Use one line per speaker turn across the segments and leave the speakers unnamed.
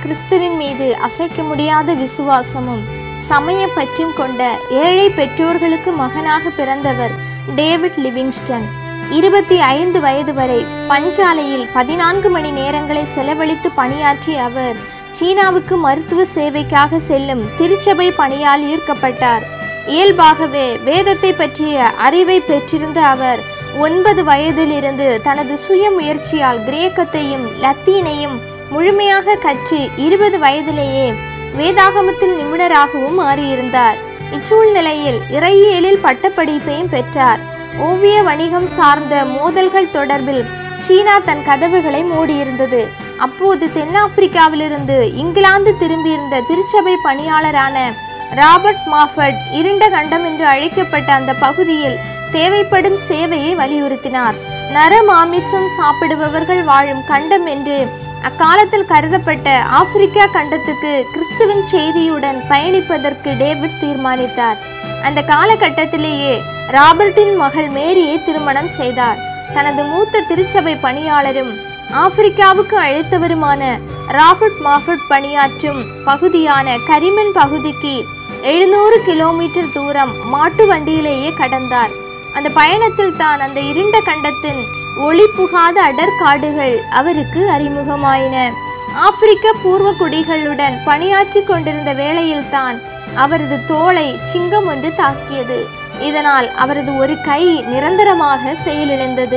கிறிஸ்துவின் மீது அசைக்க முடியாத விசுவாசமும் சமய பற்றும் கொண்ட ஏழை பெற்றோர்களுக்கு மகனாக பிறந்தவர் டேவிட் லிவிங்ஸ்டன் இருபத்தி ஐந்து வயது வரை பஞ்சாலையில் பதினான்கு மணி நேரங்களை செலவழித்து பணியாற்றிய அவர் சீனாவுக்கு மருத்துவ சேவைக்காக செல்லும் திருச்சபை பணியால் ஈர்க்கப்பட்டார் இயல்பாகவே வேதத்தை பற்றிய அறிவை பெற்றிருந்த அவர் ஒன்பது வயதிலிருந்து தனது சுய முயற்சியால் கிரேக்கத்தையும் லத்தீனையும் முழுமையாக கற்று இருபது வயதிலேயே வேதாகமத்தில் நிபுணராகவும் மாறியிருந்தார் இச்சூழ்நிலையில் இறையியலில் பட்டப்படிப்பையும் பெற்றார் ஓவிய வணிகம் சார்ந்த மோதல்கள் தொடர்பில் சீனா தன் கதவுகளை மூடியிருந்தது அப்போது தென்னாப்பிரிக்காவிலிருந்து இங்கிலாந்து திரும்பியிருந்த திருச்சபை பணியாளரான ராபர்ட் மாஃபர்ட் இருண்ட கண்டம் என்று அழைக்கப்பட்ட அந்த பகுதியில் தேவைப்படும் சேவையை வலியுறுத்தினார் நர மாமிசம் சாப்பிடுபவர்கள் வாழும் கண்டம் என்று அக்காலத்தில் கருதப்பட்ட ஆப்பிரிக்கா கண்டத்துக்கு கிறிஸ்துவின் செய்தியுடன் பயணிப்பதற்கு டேவிட் தீர்மானித்தார் அந்த காலகட்டத்திலேயே ராபர்ட்டின் மகள் மேரியை திருமணம் செய்தார் தனது மூத்த திருச்சபை பணியாளரும் ஆப்பிரிக்காவுக்கு அழைத்தவருமான ராபர்ட் மாஃபர்ட் பணியாற்றும் பகுதியான கரிமன் பகுதிக்கு எழுநூறு கிலோமீட்டர் தூரம் மாட்டு வண்டியிலேயே கடந்தார் அந்த பயணத்தில் தான் அந்த இருண்ட கண்டத்தின் ஒளி புகாத அடர்காடுகள் அவருக்கு அறிமுகமாயின ஆப்பிரிக்க பூர்வக்குடிகளுடன் பணியாற்றி கொண்டிருந்த வேளையில்தான் அவரது தோளை சிங்கம் ஒன்று தாக்கியது இதனால் அவரது ஒரு கை நிரந்தரமாக செயலிழந்தது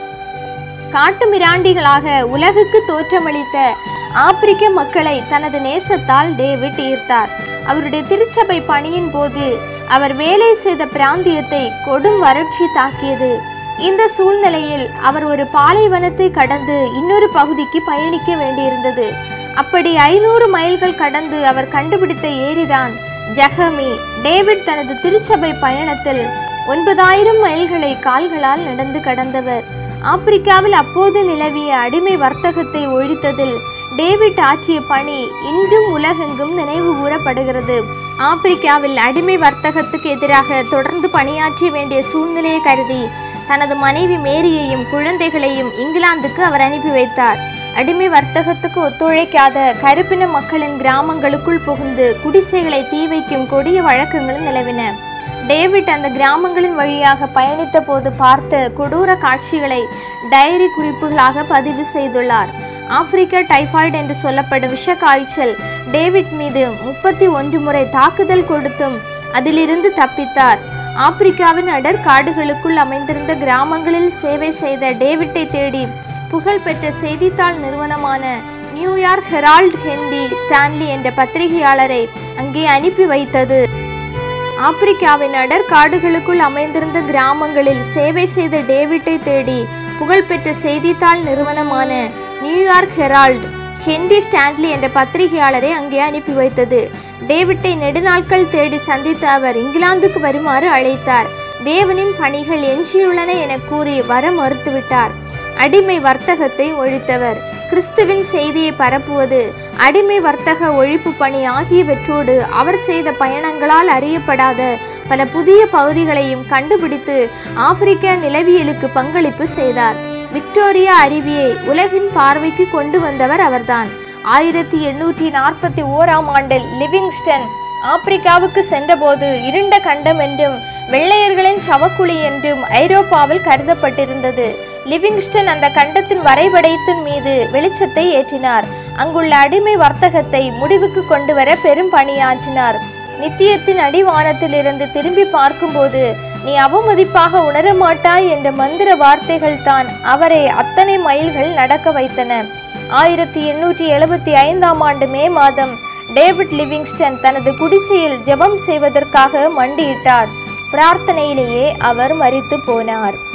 காட்டு மிராண்டிகளாக உலகுக்கு தோற்றமளித்த ஆப்பிரிக்க மக்களை தனது நேசத்தால் டேவிட் ஈர்த்தார் அவருடைய திருச்சபை பணியின் போது அவர் வேலை செய்த பிராந்தியத்தை கொடும் வறட்சி தாக்கியது இந்த சூழ்நிலையில் அவர் ஒரு பாலைவனத்தை கடந்து இன்னொரு பகுதிக்கு பயணிக்க வேண்டியிருந்தது அப்படி ஐநூறு மைல்கள் கடந்து அவர் கண்டுபிடித்த ஏரிதான் ஜஹமி டேவிட் தனது திருச்சபை பயணத்தில் ஒன்பதாயிரம் மைல்களை கால்களால் நடந்து கடந்தவர் ஆப்பிரிக்காவில் அப்போது நிலவிய அடிமை வர்த்தகத்தை ஒழித்ததில் டேவிட் ஆற்றிய பணி இன்றும் உலகெங்கும் நினைவு கூறப்படுகிறது ஆப்பிரிக்காவில் அடிமை வர்த்தகத்துக்கு எதிராக தொடர்ந்து பணியாற்ற வேண்டிய சூழ்நிலையை கருதி தனது மனைவி மேரியையும் குழந்தைகளையும் இங்கிலாந்துக்கு அவர் அனுப்பி வைத்தார் அடிமை வர்த்தகத்துக்கு ஒத்துழைக்காத கருப்பின மக்களின் கிராமங்களுக்குள் புகுந்து குடிசைகளை தீ வைக்கும் கொடிய வழக்கங்களும் நிலவின டேவிட் அந்த கிராமங்களின் வழியாக பயணித்த போது பார்த்த கொடூர காட்சிகளை டைரி குறிப்புகளாக பதிவு செய்துள்ளார் ஆப்பிரிக்க டைபாய்டு என்று சொல்லப்படும் விஷ காய்ச்சல் டேவிட் மீது முப்பத்தி ஒன்று முறை தாக்குதல் கொடுத்தும் அதிலிருந்து தப்பித்தார் ஆப்பிரிக்காவின் அடர் காடுகளுக்குள் அமைந்திருந்த கிராமங்களில் சேவை செய்த டேவிட்டை தேடி புகழ்பெற்ற செய்தித்தாள் நிறுவனமான நியூயார்க் ஹெரால்ட் ஹென்டி ஸ்டான்லி என்ற பத்திரிகையாளரை அங்கே அனுப்பி வைத்தது ஆப்பிரிக்காவின் அடர் காடுகளுக்குள் அமைந்திருந்த கிராமங்களில் சேவை செய்த டேவிட்டை தேடி புகழ்பெற்ற செய்தித்தாள் நிறுவனமான நியூயார்க் ஹெரால்ட் ஹென்டி ஸ்டான்லி என்ற பத்திரிகையாளரை அங்கே அனுப்பி வைத்தது டேவிட்டை நெடுநாட்கள் தேடி சந்தித்த அவர் இங்கிலாந்துக்கு வருமாறு அழைத்தார் தேவனின் பணிகள் எஞ்சியுள்ளன என கூறி வர மறுத்துவிட்டார் அடிமை வர்த்தகத்தை ஒழித்தவர் கிறிஸ்துவின் செய்தியை பரப்புவது அடிமை வர்த்தக ஒழிப்பு பணி ஆகியவற்றோடு அவர் செய்த பயணங்களால் அறியப்படாத பல புதிய பகுதிகளையும் கண்டுபிடித்து ஆப்பிரிக்க நிலவியலுக்கு பங்களிப்பு செய்தார் விக்டோரியா அருவியை உலகின் பார்வைக்கு கொண்டு வந்தவர் அவர்தான் ஆயிரத்தி எண்ணூற்றி நாற்பத்தி ஓராம் ஆண்டில் லிவிங்ஸ்டன் ஆப்பிரிக்காவுக்கு சென்றபோது இருண்ட கண்டம் என்றும் வெள்ளையர்களின் சவக்குழி என்றும் ஐரோப்பாவில் கருதப்பட்டிருந்தது லிவிங்ஸ்டன் அந்த கண்டத்தின் வரைபடத்தின் மீது வெளிச்சத்தை ஏற்றினார் அங்குள்ள அடிமை வர்த்தகத்தை முடிவுக்கு கொண்டு வர பெரும் பணியாற்றினார் நித்தியத்தின் அடிவானத்திலிருந்து திரும்பி பார்க்கும்போது நீ அவமதிப்பாக உணரமாட்டாய் என்ற மந்திர வார்த்தைகள் தான் அவரை அத்தனை மைல்கள் நடக்க வைத்தன ஆயிரத்தி எண்ணூற்றி எழுபத்தி ஐந்தாம் ஆண்டு மே மாதம் டேவிட் லிவிங்ஸ்டன் தனது குடிசையில் ஜெபம் செய்வதற்காக மண்டியிட்டார் பிரார்த்தனையிலேயே அவர் மரித்து போனார்